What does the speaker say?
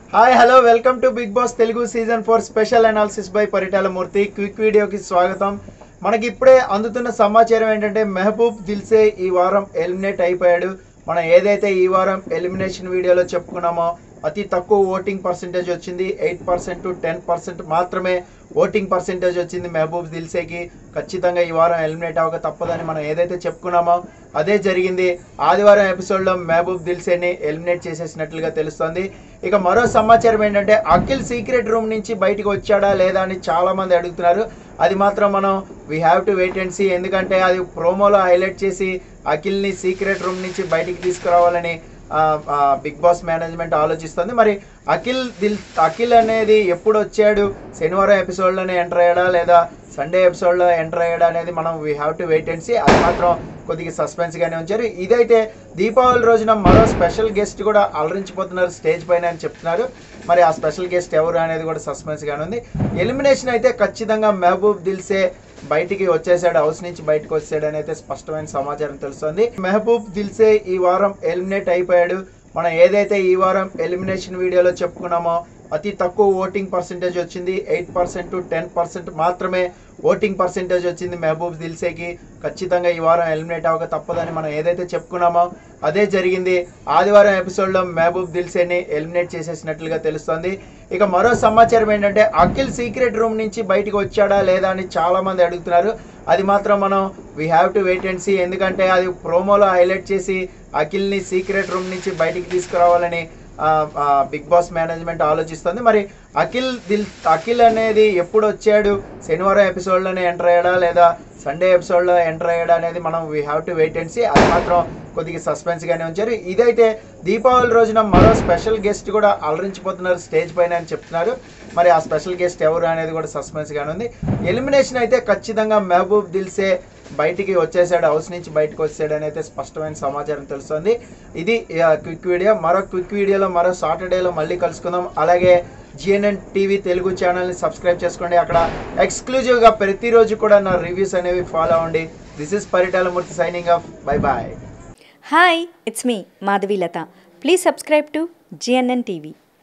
hi hello welcome to Bigg Boss Telugu season four special analysis by Paritala Murthy quick వీడియోకి స్వాగతం మనకి ఇప్పుడే అందుతున్న సమాచారం ఏంటంటే మెహబూబ్ దిల్సే ఈ వారం ఎలిమినేట్ అయిపోయాడు మనం ఏదైతే ఈ వారం ఎలిమినేషన్ వీడియోలో చెప్పుకున్నామో అతి తక్కువ ఓటింగ్ పర్సెంటేజ్ వచ్చింది eight percent to ten percent మాత్రమే ఓటింగ్ పర్సెంటేజ్ వచ్చింది మెహబూబ్ దిల్సేకి ఖచ్చితంగా ఈ వారం ఎలిమినేట్ అవ్వక తప్పదని మనం ఏదైతే చెప్పుకున్నామో అదే జరిగింది ఆదివారం ఎపిసోడ్లో మెహబూబ్ దిల్సేని ఎలిమినేట్ చేసేసినట్లుగా తెలుస్తోంది ఇక మరో సమాచారం ఏంటంటే అఖిల్ సీక్రెట్ రూమ్ నుంచి బయటికి వచ్చాడా లేదా అని చాలా మంది అడుగుతున్నారు అది మాత్రం మనం we have to wait and see ఎందుకంటే అది ప్రోమోలో హైలైట్ చేసి అఖిల్ని సీక్రెట్ రూమ్ నుంచి బయటికి తీసుకురావాలని బిగ్ బాస్ మేనేజ్మెంట్ ఆలోచిస్తుంది మరి అఖిల్ దిల్ అఖిల్ అనేది ఎప్పుడు వచ్చాడు శనివారం ఎపిసోడ్లోనే ఎంటర్ అయ్యాడా లేదా సండే ఎపిసోడ్లో ఎంటర్ అయ్యాడా అనేది మనం we have to wait and see అది మాత్రం కొద్దిగా సస్పెన్స్గానే ఉంచారు ఇదైతే దీపావళి రోజున మరో స్పెషల్ గెస్ట్ కూడా అలరించిపోతున్నారు స్టేజ్ పైన అని చెప్తున్నారు మరి ఆ స్పెషల్ గెస్ట్ ఎవరు అనేది కూడా సస్పెన్స్గానే ఉంది ఎలిమినేషన్ అయితే ఖచ్చితంగా మెహబూబ్ దిల్సే బయటికి వచ్చేసాడు హౌస్ నుంచి బయటకు వచ్చాడు అని అయితే స్పష్టమైన సమాచారం తెలుస్తుంది మెహబూబ్ దిల్సే ఈ వారం ఎలిమినేట్ అయిపోయాడు మనం ఏదైతే ఈ వారం ఎలిమినేషన్ వీడియోలో చెప్పుకున్నామో అతి తక్కువ ఓటింగ్ పర్సెంటేజ్ వచ్చింది eight percent to ten percent మాత్రమే ఓటింగ్ పర్సెంటేజ్ వచ్చింది మెహబూబ్ దిల్సేకి ఖచ్చితంగా ఈ వారం ఎలిమినేట్ అవ్వక తప్పదని మనం ఏదైతే చెప్పుకున్నామో అదే జరిగింది ఆదివారం ఎపిసోడ్లో మెహబూబ్ దిల్సేని ఎలిమినేట్ చేసేసినట్లుగా తెలుస్తోంది ఇక మరో సమాచారం ఏంటంటే అఖిల్ సీక్రెట్ రూమ్ నుంచి బయటికి వచ్చాడా లేదా అని చాలా మంది అడుగుతున్నారు అది మాత్రం మనం we have to wait and see ఎందుకంటే అది ప్రోమోలో హైలైట్ చేసి అఖిల్ని సీక్రెట్ రూమ్ నుంచి బయటికి తీసుకురావాలని బిగ్ బాస్ మేనేజ్మెంట్ ఆలోచిస్తుంది మరి అఖిల్ దిల్ అఖిల్ అనేది ఎప్పుడు వచ్చాడు శనివారం ఎపిసోడ్లోనే ఎంటర్ అయ్యాడా లేదా సండే ఎపిసోడ్లో ఎంటర్ అయ్యాడా అనేది మనం we have to wait and see అది మాత్రం కొద్దిగా సస్పెన్స్గానే ఉంచారు ఇదైతే దీపావళి రోజున మరో స్పెషల్ గెస్ట్ కూడా అలరించిపోతున్నారు స్టేజ్ పైన అని చెప్తున్నారు మరి ఆ స్పెషల్ గెస్ట్ ఎవరు అనేది కూడా సస్పెన్స్గానే ఉంది ఎలిమినేషన్ అయితే ఖచ్చితంగా మెహబూబ్ దిల్సే బయటికి వచ్చేసాడు హౌస్ నుంచి బయటకు వచ్చాడు అని అయితే స్పష్టమైన సమాచారం తెలుస్తుంది ఇది క్విక్ వీడియో మరో క్విక్ వీడియోలో మరో సాటర్డేలో మళ్ళీ కలుసుకుందాం అలాగే జిఎన్ఎన్ టీవీ తెలుగు ఛానల్ని సబ్స్క్రైబ్ చేసుకోండి అక్కడ ఎక్స్క్లూజివ్గా ప్రతిరోజు కూడా నా రివ్యూస్ అనేవి ఫాలో అవ్వండి this is Paritala Murthy signing off by bye hi it's మీ Madhavi Latha please subscribe to GNN TV